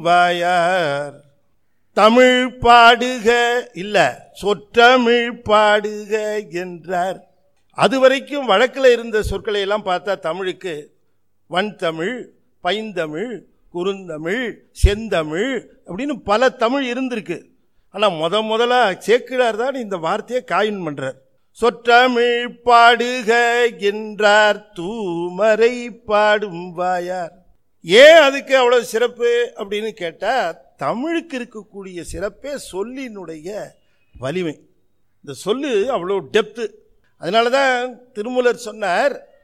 வாயார் தமிழ் பாடுக இல்ல சொற்றமிழ் பாடுக என்றார் அது வரைக்கும் வழக்கில் இருந்த சொற்களை எல்லாம் பார்த்தா தமிழுக்கு வன்தமிழ் பைந்தமிழ் குறுந்தமிழ் செந்தமிழ் அப்படின்னு பல தமிழ் இருந்திருக்கு ஆனால் முத முதலா சேக்கிழார் தான் இந்த வார்த்தையை காயின் பண்றார் சொற்றமிழ் பாடுக என்றார் தூமரை பாடும் வாயார் ஏன் அதுக்கு அவ்வளவு சிறப்பு அப்படின்னு கேட்டா தமிழுக்கு இருக்கக்கூடிய சிறப்பே சொல்லினுடைய வலிமை இந்த சொல்லு அவ்வளோ டெப்த்து அதனால தான் திருமூலர் சொன்னார்